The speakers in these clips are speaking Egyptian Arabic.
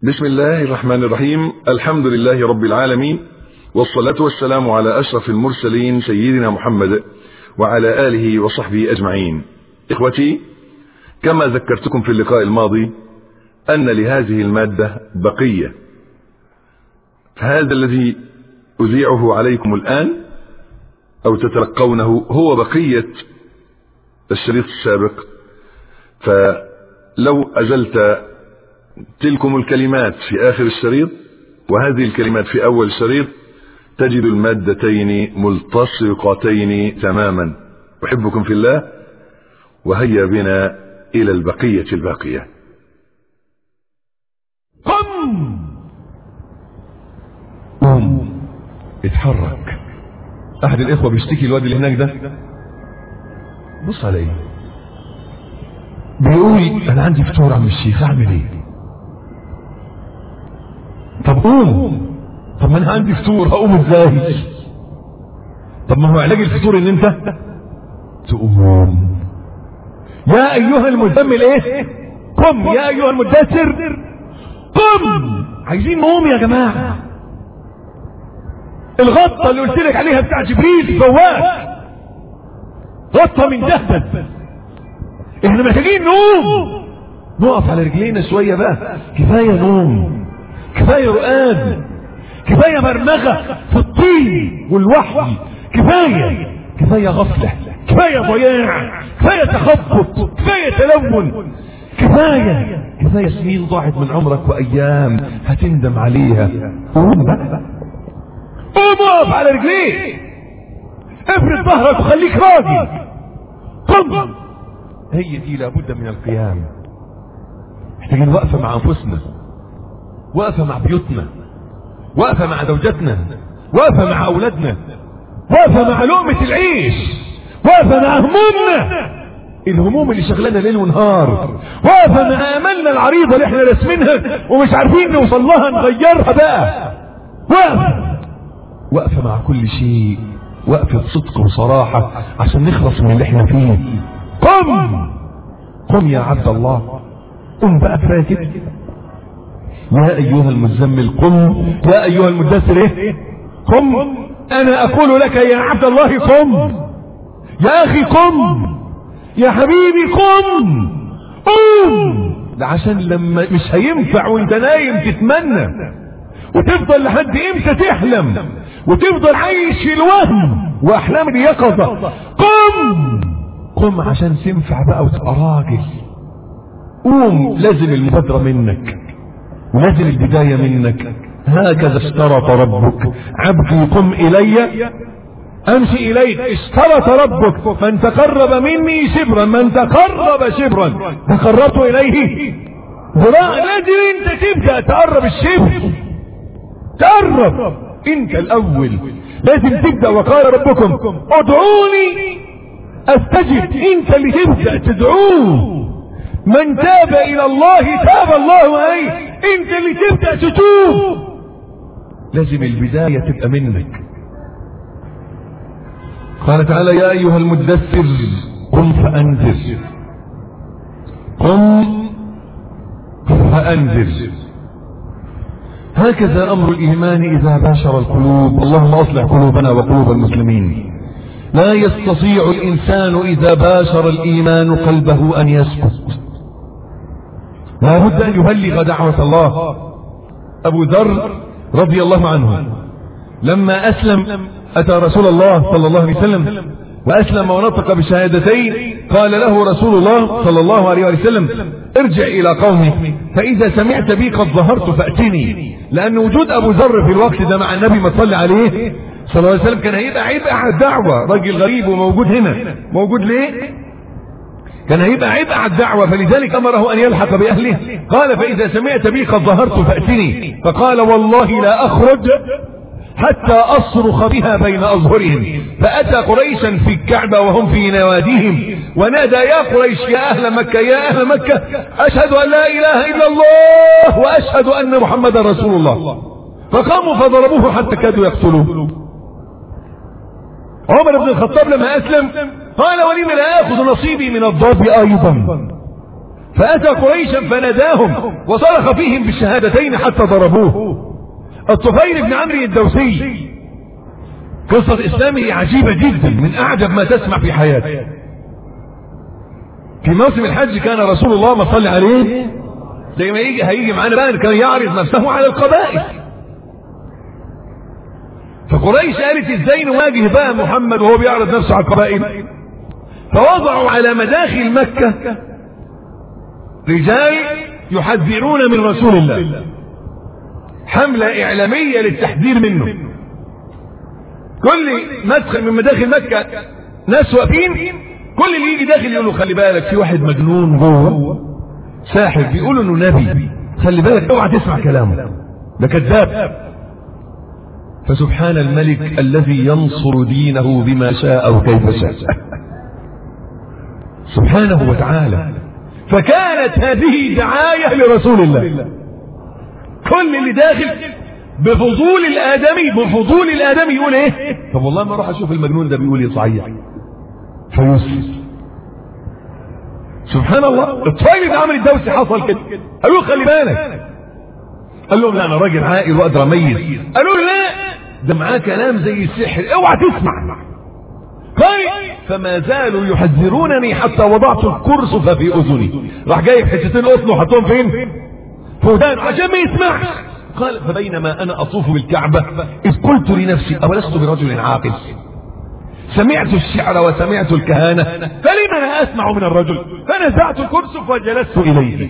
بسم الله الرحمن الرحيم الحمد لله رب العالمين والصلاة والسلام على أشرف المرسلين سيدنا محمد وعلى آله وصحبه أجمعين إخوتي كما ذكرتكم في اللقاء الماضي أن لهذه المادة بقية فهذا الذي أذيعه عليكم الآن أو تتلقونه هو بقية الشريط السابق فلو أزلت تلكم الكلمات في آخر الشريط وهذه الكلمات في أول الشريط تجد المادتين ملتصقتين تماما أحبكم في الله وهيا بنا إلى البقية الباقية قم قم اتحرك احد الاخوة بيشتكي الواد اللي هناك ده بص عليه بيقول انا عندي فطور عم الشيخ اعمل ايه طب قوم طب ما انا عندي فطور هقوم ازاي طب ما هو علاج الفطور ان انت تقوم يا ايها المزمل ايه قم يا ايها المدثر قم عايزين نقوم يا جماعة الغطة اللي قلت لك عليها بتاع جبريل فواك غطة من ذهب احنا محتاجين نقوم نقف على رجلينا شوية بقى كفاية نوم كفاية رقاد كفاية مرمغة في الطين والوحي كفاية كفاية غفلة كفاية ضياع كفاية تخبط كفاية تلون كفاية كفاية سنين ضاعت من عمرك وأيام هتندم عليها قوم بقى قوم اقف على رجليك افرد ظهرك وخليك راجل قم هي دي لابد من القيام محتاجين وقفة مع أنفسنا وقفة مع بيوتنا وقفة مع زوجتنا وقفة مع أولادنا وقفة مع لقمة العيش وقفة مع همومنا الهموم اللي شغلنا ليل ونهار وقفة مع املنا العريضة اللي احنا راسمينها ومش عارفين نوصل لها نغيرها بقى وقفة وقفة مع كل شيء وقفة صدق وصراحة عشان نخلص من اللي احنا فيه قم قم يا عبد الله قم بقى فاكر يا ايها المزمل قم يا ايها المدثر ايه قم انا اقول لك يا عبد الله قم يا اخي قم يا حبيبي قم قم ده عشان لما مش هينفع وانت نايم تتمنى وتفضل لحد امتى تحلم وتفضل عايش في الوهم واحلام اليقظة قم قم عشان تنفع بقى وتبقى راجل قوم لازم المبادرة منك ولازم البداية منك هكذا اشترط ربك عبدي قم الي امشي اليك اشترط ربك من تقرب مني شبرا من تقرب شبرا تقربت اليه ذراع لازم انت تبدا تقرب الشبر تقرب انت الاول لازم تبدا وقال ربكم ادعوني استجب انت اللي تبدا تدعوه من تاب الى الله تاب الله عليه انت اللي تبدا تتوب لازم البدايه تبقى منك قال تعالى يا ايها المدثر قم فانذر قم فانذر هكذا امر الايمان اذا باشر القلوب اللهم اصلح قلوبنا وقلوب المسلمين لا يستطيع الانسان اذا باشر الايمان قلبه ان يسكت لا بد ان يبلغ دعوة الله ابو ذر رضي الله عنه لما اسلم اتى رسول الله صلى الله عليه وسلم واسلم ونطق بشهادتين قال له رسول الله صلى الله عليه وسلم ارجع الى قومك فاذا سمعت بي قد ظهرت فاتني لان وجود ابو ذر في الوقت ده مع النبي ما تصلي عليه صلى الله عليه وسلم كان هيبقى عيب على الدعوة راجل غريب وموجود هنا موجود ليه كان هيبقى عبء على الدعوة فلذلك أمره أن يلحق بأهله قال فإذا سمعت بي قد ظهرت فأتني فقال والله لا أخرج حتى أصرخ بها بين أظهرهم فأتى قريشا في الكعبة وهم في نواديهم ونادى يا قريش يا أهل مكة يا أهل مكة أشهد أن لا إله إلا الله وأشهد أن محمد رسول الله فقاموا فضربوه حتى كادوا يقتلوه عمر بن الخطاب لما أسلم قال ولم لا آخذ نصيبي من الضرب أيضا فأتى قريشا فناداهم وصرخ فيهم بالشهادتين حتى ضربوه الطفيل بن عمرو الدوسي قصة إسلامه عجيبة جدا من أعجب ما تسمع في حياتك في موسم الحج كان رسول الله ما صلى عليه زي ما يجي هيجي معانا بقى كان يعرض نفسه على القبائل فقريش قالت ازاي نواجه بقى محمد وهو بيعرض نفسه على القبائل فوضعوا على مداخل مكة رجال يحذرون من رسول الله حملة إعلامية للتحذير منه كل مدخل من مداخل مكة ناس واقفين كل اللي يجي داخل يقول له خلي بالك في واحد مجنون جوه ساحر بيقول انه نبي خلي بالك اوعى تسمع كلامه ده كذاب فسبحان الملك الذي ينصر دينه بما شاء وكيف شاء سبحانه وتعالى فكانت هذه دعاية لرسول الله كل اللي داخل بفضول الآدمي بفضول الآدمي يقول ايه طب والله ما اروح اشوف المجنون ده بيقول ايه صحيح فيسلم سبحان الله الطفيل بن عمرو الدوسي حصل كده قالوا خلي بالك قال لهم لا انا راجل عاقل واقدر اميز قالوا له لا ده معاه كلام زي السحر اوعى تسمع قال فما زالوا يحذرونني حتى وضعت الكرسف في اذني راح جايب حتتين قطن وحطهم فين في ودانه عشان ما يسمعش قال فبينما انا اطوف بالكعبه اذ قلت لنفسي اولست برجل عاقل سمعت الشعر وسمعت الكهانة فلما لا أسمع من الرجل فنزعت الكرسف وجلست إليه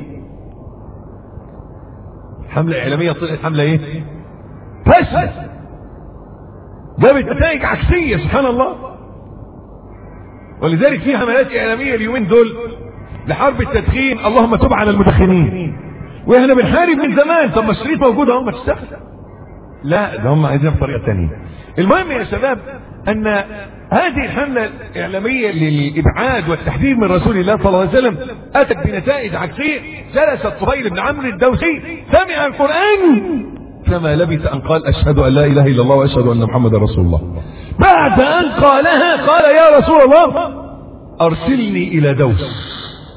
حملة إعلامية طلعت حملة إيه فشل جابت نتائج عكسية سبحان الله ولذلك في حملات إعلامية اليومين دول لحرب التدخين اللهم تب على المدخنين واحنا بنحارب من زمان طب ما الشريط موجود اهو ما تشتغل لا ده هم عايزين بطريقه ثانيه المهم يا شباب ان هذه الحملة الإعلامية للإبعاد والتحذير من رسول الله صلى الله عليه وسلم أتت بنتائج عكسية جلس الطفيل بن عمرو الدوسي سمع القرآن فما لبث أن قال أشهد أن لا إله إلا الله وأشهد أن محمد رسول الله بعد أن قالها قال يا رسول الله أرسلني إلى دوس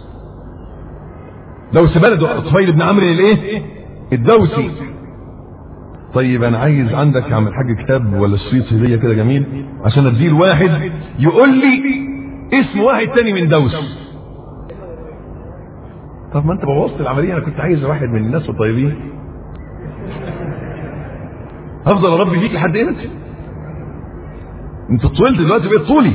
دوس بلده الطفيل بن عمرو الإيه الدوسي طيب انا عايز عندك يا عم الحاج كتاب ولا شريط هديه كده جميل عشان اديه لواحد يقول لي اسم واحد تاني من دوس طب ما انت بوظت العمليه انا كنت عايز واحد من الناس الطيبين هفضل اربي فيك لحد امتى انت طولت دلوقتي بقيت طولي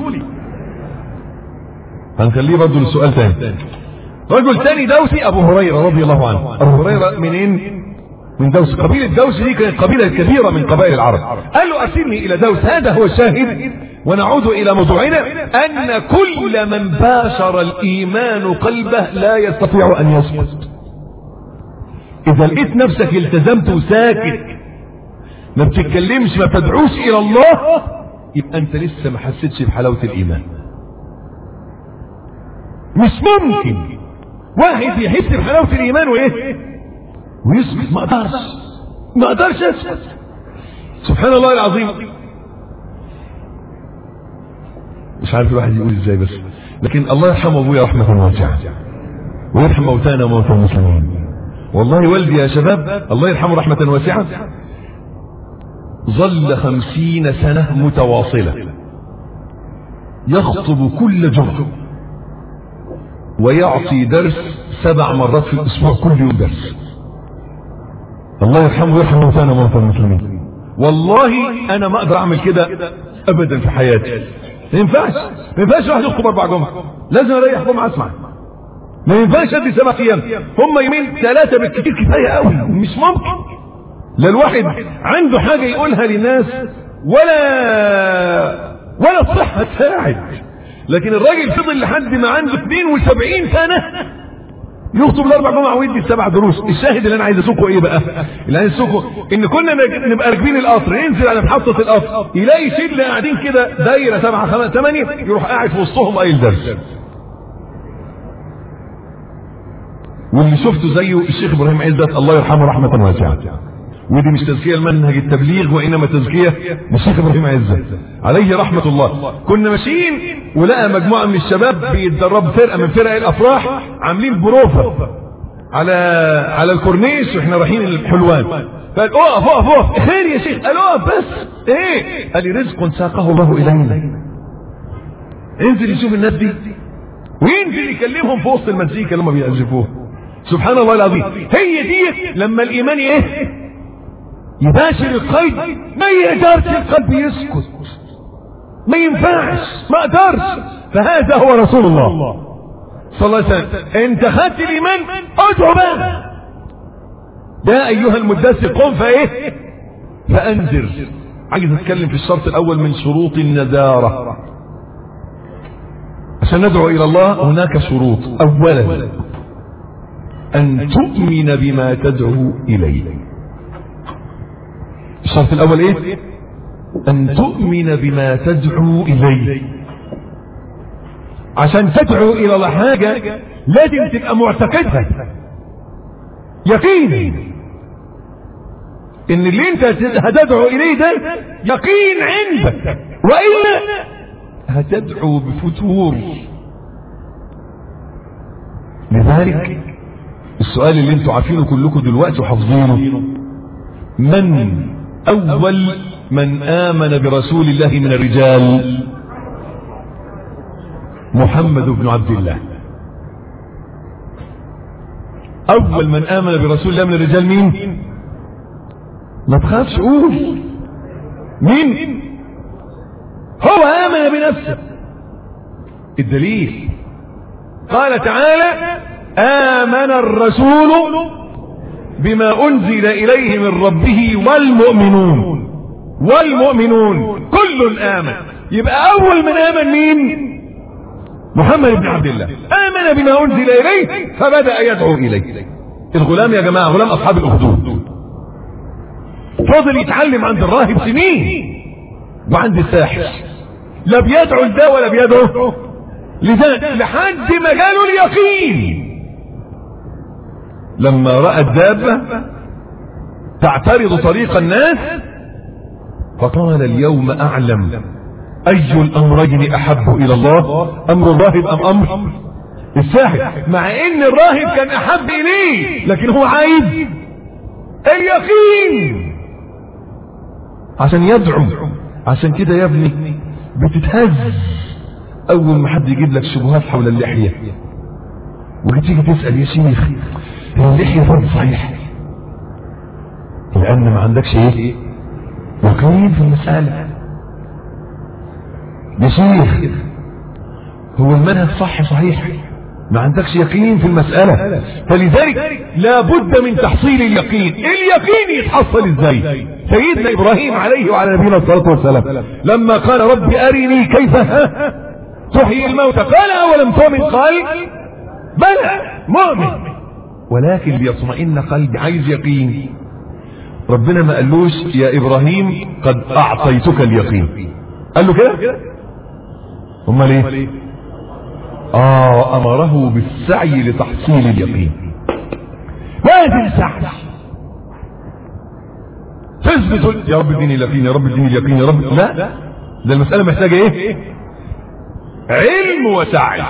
هنخليه برضه للسؤال تاني رجل تاني دوسي ابو هريره رضي الله عنه ابو هريره منين من دوس قبيلة دوس دي كانت قبيلة كبيرة من قبائل العرب قال له أرسلني إلى دوس هذا هو الشاهد ونعود إلى موضوعنا أن كل من باشر الإيمان قلبه لا يستطيع أن يسكت إذا لقيت نفسك التزمت وساكت ما بتتكلمش ما تدعوش إلى الله يبقى أنت لسه ما حسيتش بحلاوة الإيمان مش ممكن واحد يحس بحلاوة الإيمان وإيه ويسكت ما اقدرش ما اقدرش اسكت سبحان الله العظيم مش عارف الواحد يقول ازاي بس لكن الله يرحم ابويا رحمه واسعه ويرحم موتانا وموتى المسلمين والله والدي يا شباب الله يرحمه رحمة واسعة ظل خمسين سنة متواصلة يخطب كل جمعة ويعطي درس سبع مرات في الأسبوع كل يوم درس الله يرحمه ويرحم موتانا وموتى المسلمين والله انا ما اقدر اعمل كده ابدا في حياتي ما ينفعش ما ينفعش واحد يخطب اربع جمعة لازم اريح جمعة اسمع ما ينفعش ادي سبع ايام هم يومين ثلاثة بالكثير كفاية قوي مش ممكن لا الواحد عنده حاجة يقولها للناس ولا ولا الصحة تساعد لكن الراجل فضل لحد ما عنده 72 سنة يخطب الاربع جمعة ويدي السبع دروس الشاهد اللي انا عايز اسوقه ايه بقى اللي عايز اسوقه ان كنا نبقى راكبين القطر ينزل على محطة القطر يلاقي شله قاعدين كده دايرة سبعة خمسة ثمانية يروح قاعد في وسطهم قايل درس واللي شفته زيه الشيخ ابراهيم عزت الله يرحمه رحمة واسعة ودي مش تزكية المنهج التبليغ وإنما تزكية للشيخ إبراهيم عزة عليه رحمة الله كنا ماشيين ولقى مجموعة من الشباب بيتدربوا فرقة من فرق الأفراح عاملين بروفة على على الكورنيش واحنا رايحين الحلوان قال اقف اقف اقف خير يا شيخ قال اقف بس ايه قال لي رزق ساقه الله الينا انزل يشوف الناس دي وينزل يكلمهم في وسط المزيكا اللي هم بيعزفوها سبحان الله العظيم هي دي لما الايمان ايه يباشر القلب ما يقدرش القلب يسكت ما ينفعش ما اقدرش فهذا هو رسول الله صلى الله عليه وسلم انت خدت الايمان ادعو بقى يا ايها المدثر قم فايه فانذر عايز اتكلم في الشرط الاول من شروط النذارة عشان ندعو الى الله هناك شروط اولا ان تؤمن بما تدعو اليه الشرط الاول ايه ان تؤمن بما تدعو اليه عشان تدعو الى الله حاجة لازم تبقى معتقدها يقين ان اللي انت هتدعو اليه ده يقين عندك والا هتدعو بفتور لذلك السؤال اللي انتوا عارفينه كلكم دلوقتي وحافظينه من اول من امن برسول الله من الرجال محمد بن عبد الله اول من امن برسول الله من الرجال مين ما تخافش قول مين هو امن بنفسه الدليل قال تعالى امن الرسول بما انزل اليه من ربه والمؤمنون والمؤمنون كل امن يبقى اول من امن مين محمد بن عبد الله آمن بما أنزل إليه فبدأ يدعو إليه الغلام يا جماعة غلام أصحاب الأخدود فضل يتعلم عند الراهب سنين وعند الساحر لا بيدعو لده ولا بيدعو لده لحد ما جاله اليقين لما رأى الدابة تعترض طريق الناس فقال اليوم أعلم أي الأمرين أحب إلى الله أمر الراهب أم أمر الساحر مع إن الراهب كان أحب إليه لكن هو عايز اليقين عشان يدعو عشان كده يا ابني بتتهز أول ما حد يجيب لك شبهات حول اللحية وتيجي تسأل يا شيخ هي اللحية فرض صحيح لأن ما عندكش إيه يقين في المسألة يا شيخ هو المنهج صح صحيح ما عندكش يقين في المسألة فلذلك لابد من تحصيل اليقين اليقين يتحصل ازاي سيدنا ابراهيم عليه وعلى نبينا الصلاة والسلام لما قال رب ارني كيف تحيي الموتى قال اولم تؤمن قال بلى مؤمن ولكن ليطمئن قلبي عايز يقين ربنا ما قالوش يا ابراهيم قد اعطيتك اليقين قال له كده امال ايه اه امره بالسعي لتحصيل اليقين لازم سعي تثبت يا رب اديني اليقين يا رب اديني اليقين يا رب لا ده المسألة محتاجة ايه علم وسعي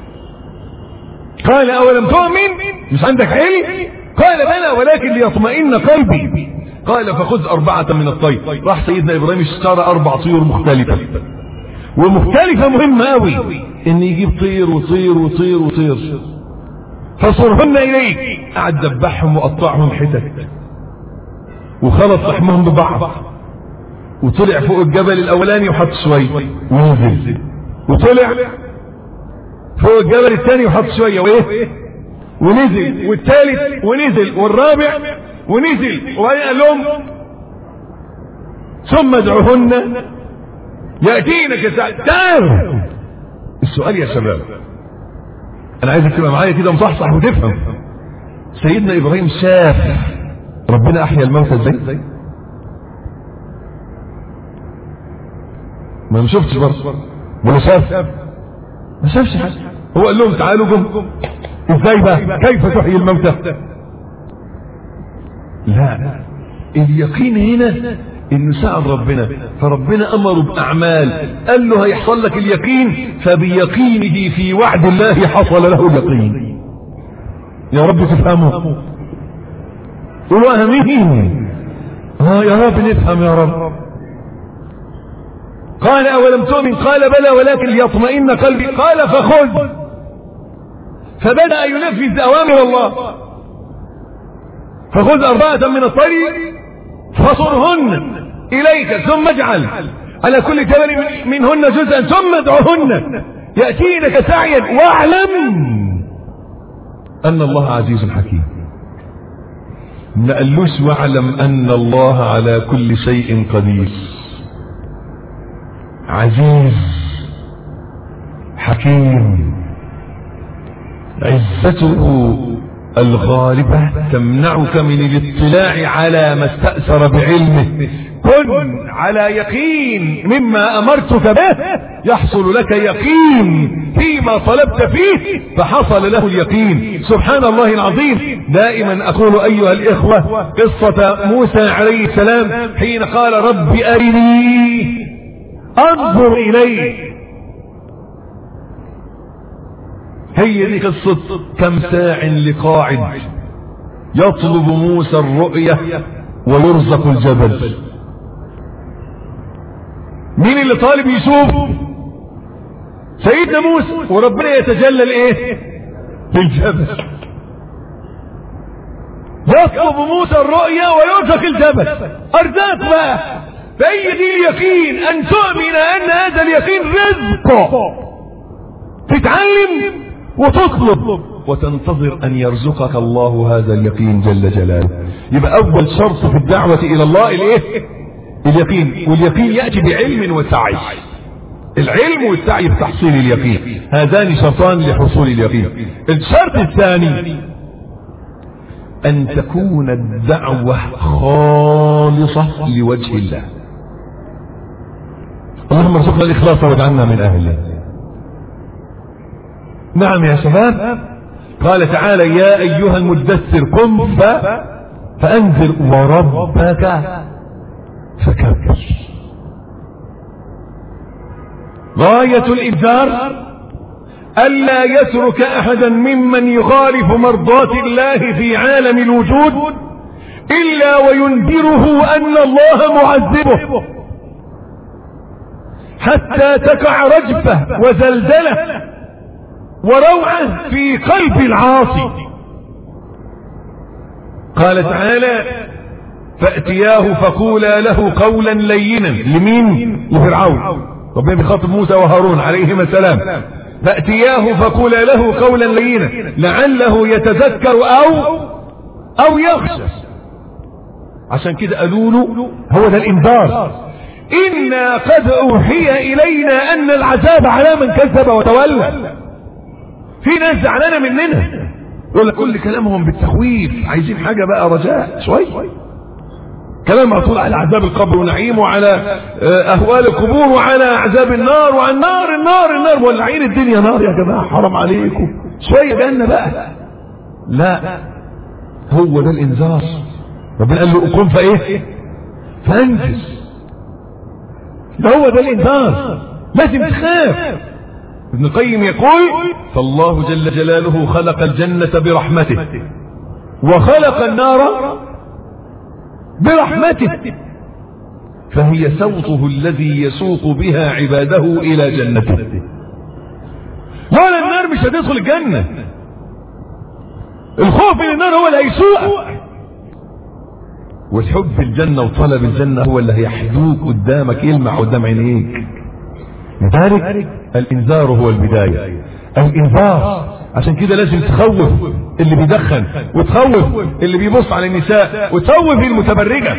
قال اولم تؤمن مش عندك علم قال بلى ولكن ليطمئن قلبي قال فخذ أربعة من الطير راح سيدنا إبراهيم اشترى أربع طيور مختلفة ومختلفة مهمة أوي إن يجيب طير وطير وطير وطير فصرهن إليك قعد ذبحهم وقطعهم حتت وخلط لحمهم ببعض وطلع فوق الجبل الأولاني وحط شوية ونزل وطلع فوق الجبل الثاني وحط شوية وإيه ونزل والثالث ونزل والرابع ونزل وبعدين قال لهم ثم ادعوهن يأتينك تعالوا السؤال يا شباب انا عايزك تبقى معايا كده مصحصح وتفهم سيدنا ابراهيم شاف ربنا احيا الموتى ازاي ما ما شفتش برضه ولا شاف ما شافش حاجه هو قال لهم تعالوا جم ازاي بقى كيف تحيي الموتى لا اليقين هنا انه سأل ربنا فربنا امره باعمال قال له هيحصل لك اليقين فبيقينه في وعد الله حصل له اليقين يا رب تفهمه قولوا امين اه يا رب نفهم يا رب قال اولم تؤمن قال بلى ولكن ليطمئن قلبي قال فخذ فبدأ ينفذ اوامر الله فخذ اربعة من الطير فصرهن اليك ثم اجعل على كل جبل منهن جزءا ثم ادعهن يأتينك سعيا واعلم ان الله عزيز حكيم ما قالوش واعلم ان الله على كل شيء قدير عزيز حكيم عزته الغالبة تمنعك من الاطلاع على ما استأثر بعلمه كن على يقين مما أمرتك به يحصل لك يقين فيما طلبت فيه فحصل له اليقين سبحان الله العظيم دائما أقول أيها الإخوة قصة موسى عليه السلام حين قال رب أرني انظر اليه هي دي قصة كم ساع لقاعد يطلب موسى الرؤية ويرزق الجبل مين اللي طالب يشوف سيدنا موسى وربنا يتجلى الايه في الجبل يطلب موسى الرؤية ويرزق الجبل ارزاق بقى فهي دي اليقين ان تؤمن ان هذا اليقين رزق تتعلم وتطلب وتنتظر ان يرزقك الله هذا اليقين جل جلاله يبقى اول شرط في الدعوة الى الله الايه اليقين واليقين يأتي بعلم وسعي العلم والسعي بتحصيل اليقين هذان شرطان لحصول اليقين الشرط الثاني ان تكون الدعوة خالصة لوجه الله اللهم ارزقنا الاخلاص واجعلنا من اهله نعم يا شباب قال تعالى يا ايها المدثر قم ف... فانذر وربك فكبر غاية الإنذار ألا يترك أحدا ممن يخالف مرضاة الله في عالم الوجود إلا وينذره أن الله معذبه حتى تقع رجفة وزلزلة وروعة في قلب العاصي قال تعالى فأتياه فقولا له قولا لينا لمين لفرعون ربنا بيخاطب موسى وهارون عليهما السلام فأتياه فقولا له قولا لينا لعله يتذكر أو أو يخشى عشان كده قالوا له هو ده الإنذار إنا قد أوحي إلينا أن العذاب على من كذب وتولى في ناس زعلانة مننا يقول لك كل كلامهم بالتخويف عايزين حاجة بقى رجاء شوي كلام معطول على عذاب القبر ونعيم وعلى أهوال القبور وعلى عذاب النار وعن نار النار النار مولعين الدنيا نار يا جماعة حرام عليكم شوية جنة بقى لا هو ده الإنذار ربنا قال له قم فإيه فانجز ده هو ده الإنذار لازم تخاف ابن القيم يقول فالله جل جلاله خلق الجنة برحمته وخلق النار برحمته فهي صوته الذي يسوق بها عباده الى جنته لولا النار مش هتدخل الجنة الخوف من النار هو اللي هيسوق والحب في الجنة وطلب الجنة هو اللي هيحدوك قدامك يلمع قدام عينيك لذلك الانذار هو البداية الانذار عشان كده لازم تخوف اللي بيدخن وتخوف اللي بيبص على النساء وتخوف المتبرجة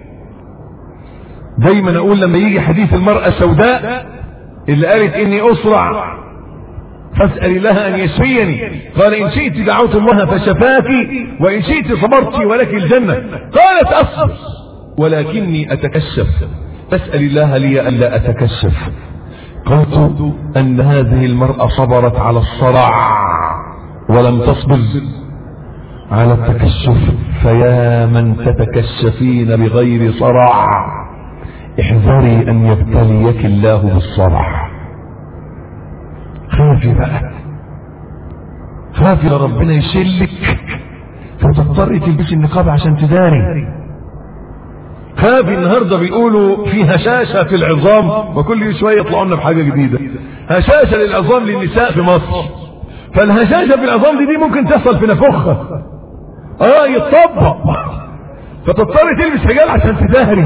دايما اقول لما يجي حديث المرأة السوداء اللي قالت اني اسرع فاسأل الله ان يشفيني قال ان شئت دعوت الله فشفاك وان شئت صبرت ولك الجنة قالت اصبر ولكني اتكشف فاسأل الله لي الا اتكشف قلت ان هذه المرأة صبرت على الصرع ولم تصبر على التكشف فيا من تتكشفين بغير صرع احذري ان يبتليك الله بالصرع خافي بقى خافي ربنا يشلك فتضطري تلبسي النقاب عشان تداري خافي النهارده بيقولوا في هشاشه في العظام وكل شويه يطلعوا لنا بحاجه جديده هشاشه للعظام للنساء في مصر فالهشاشه في العظام دي, دي ممكن تحصل في نفخها اه يتطبق فتضطر تلبس حجاب عشان تدهري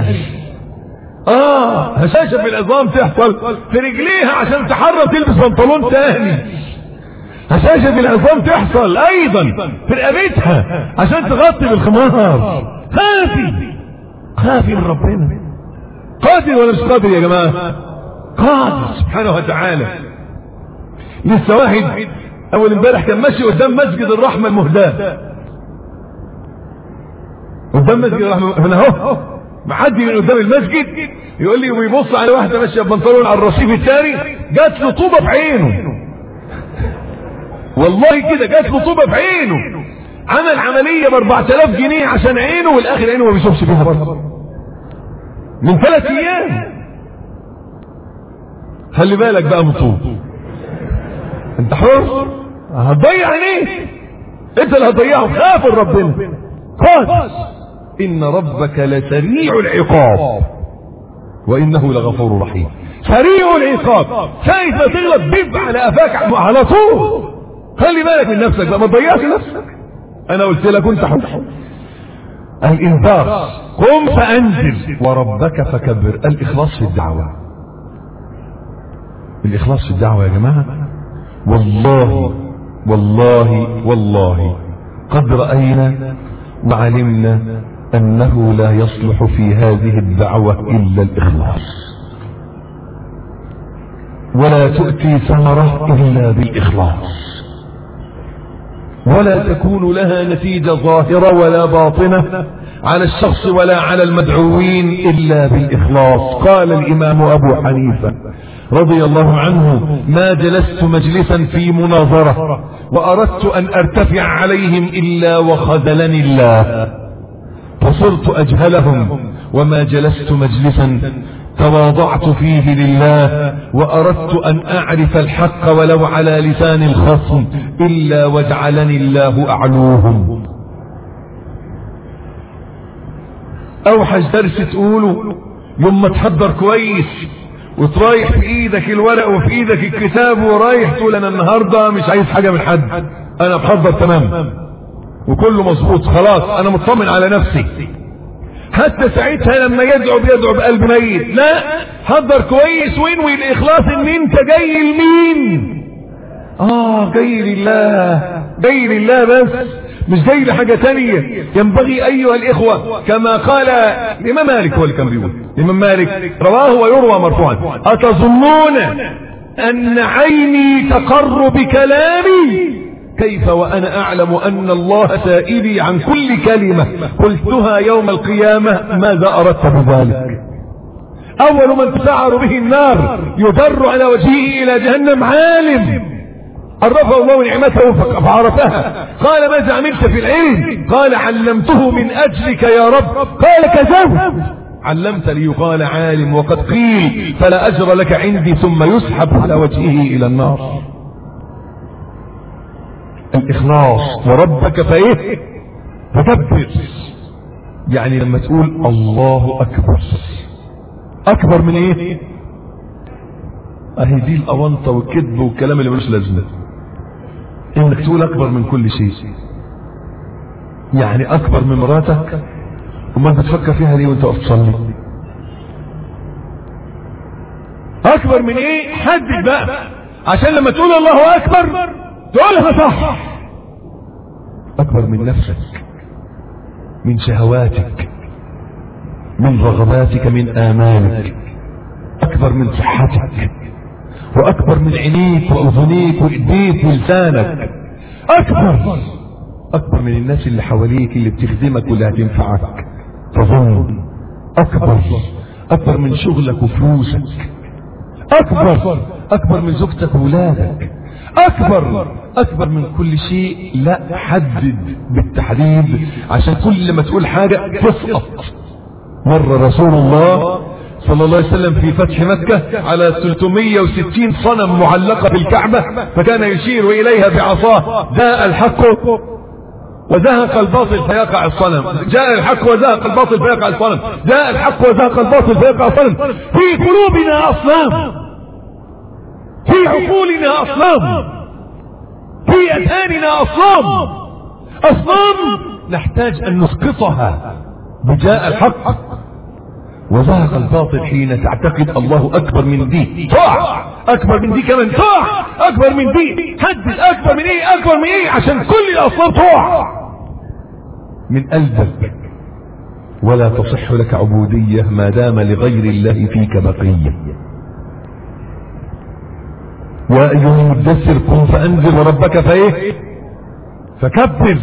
اه هشاشه في العظام تحصل في رجليها عشان تحرر تلبس بنطلون تاني هشاشه في العظام تحصل ايضا في رقبتها عشان تغطي بالخمار خافي خافي من ربنا قادر ولا مش قادر يا جماعه قادر سبحانه وتعالى لسه واحد اول امبارح كان ماشي قدام مسجد الرحمه المهداه قدام مسجد الرحمه هنا اهو معدي من قدام المسجد يقول لي ويبص على واحده ماشيه بنطلون على الرصيف الثاني جات له طوبه في عينه والله كده جات له طوبه في عينه عمل عمليه ب 4000 جنيه عشان عينه والاخر عينه ما بيشوفش فيها برضه من ثلاث ايام خلي بالك بقى من طوب انت حر هتضيع عينيك انت اللي هتضيعه خاف من ربنا خاف ان ربك لسريع العقاب وانه لغفور رحيم سريع العقاب شايف ما تغلط بيب على قفاك على طول خلي بالك من نفسك بقى ما تضيعش نفسك انا قلت لك انت حر الانذار قم فانزل وربك فكبر الاخلاص في الدعوه الاخلاص في الدعوه يا جماعه والله والله والله قد راينا وعلمنا انه لا يصلح في هذه الدعوه الا الاخلاص ولا تؤتي ثمره الا بالاخلاص ولا تكون لها نتيجة ظاهرة ولا باطنة على الشخص ولا على المدعوين إلا بالإخلاص قال الإمام أبو حنيفة رضي الله عنه ما جلست مجلسا في مناظرة وأردت أن أرتفع عليهم إلا وخذلني الله فصرت أجهلهم وما جلست مجلسا تواضعت فيه لله وأردت أن أعرف الحق ولو على لسان الخصم إلا واجعلني الله أعلوهم أوحش درس تقوله يوم ما تحضر كويس وترايح في ايدك الورق وفي ايدك الكتاب ورايح تقول انا النهارده مش عايز حاجه من حد انا بحضر تمام وكله مظبوط خلاص انا مطمن على نفسي حتى ساعتها لما يدعو بيدعو بقلب ميت لا حضر كويس وانوي الاخلاص ان انت جاي لمين اه جاي لله جاي لله بس مش جاي لحاجة تانية ينبغي ايها الاخوة كما قال الامام مالك هو اللي كان بيقول الامام مالك رواه ويروى مرفوعا اتظنون ان عيني تقر بكلامي كيف وانا اعلم ان الله سائلي عن كل كلمة قلتها يوم القيامة ماذا اردت بذلك اول من تسعر به النار يدر على وجهه الى جهنم عالم عرفه الله نعمته فعرفها قال ماذا عملت في العلم قال علمته من اجلك يا رب قال كذبت علمت ليقال عالم وقد قيل فلا اجر لك عندي ثم يسحب على وجهه الى النار الاخلاص وربك فايه فكبر يعني لما تقول الله اكبر اكبر من ايه اهي دي الاونطه والكذب والكلام اللي ملوش لازمه انك تقول اكبر من كل شيء يعني اكبر من مراتك وما بتفكر فيها ليه وانت واقف تصلي اكبر من ايه حدد بقى عشان لما تقول الله اكبر تقولها صح اكبر من نفسك من شهواتك من رغباتك من امالك اكبر من صحتك واكبر من عينيك واذنيك وايديك ولسانك اكبر اكبر من الناس اللي حواليك اللي بتخدمك واللي هتنفعك تظن اكبر اكبر من شغلك وفلوسك اكبر اكبر من زوجتك وولادك اكبر اكبر من كل شيء لا حدد بالتحديد عشان كل ما تقول حاجة تسقط مر رسول الله صلى الله عليه وسلم في فتح مكة على 360 صنم معلقة في الكعبة فكان يشير إليها بعصاه جاء الحق وزهق الباطل فيقع الصنم جاء الحق وزهق الباطل فيقع الصنم جاء الحق وزهق الباطل فيقع الصنم في قلوبنا أصنام في عقولنا أصنام في أذهاننا أصنام أصنام نحتاج أن نسقطها بجاء الحق وزهق الباطل حين تعتقد الله أكبر من دي طاع أكبر من دي كمان طاع أكبر من دي حدد أكبر من إيه أكبر من إيه عشان كل الأصنام طاع من قلبك ولا تصح لك عبودية ما دام لغير الله فيك بقية يا أيها المدثر قم فأنذر وربك فإيه فكبر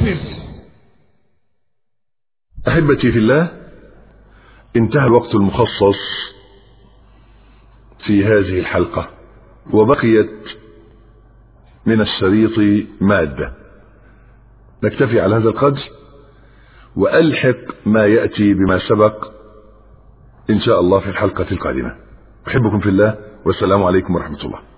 أحبتي في الله انتهى الوقت المخصص في هذه الحلقة وبقيت من الشريط مادة نكتفي على هذا القدر وألحق ما يأتي بما سبق إن شاء الله في الحلقة القادمة أحبكم في الله والسلام عليكم ورحمة الله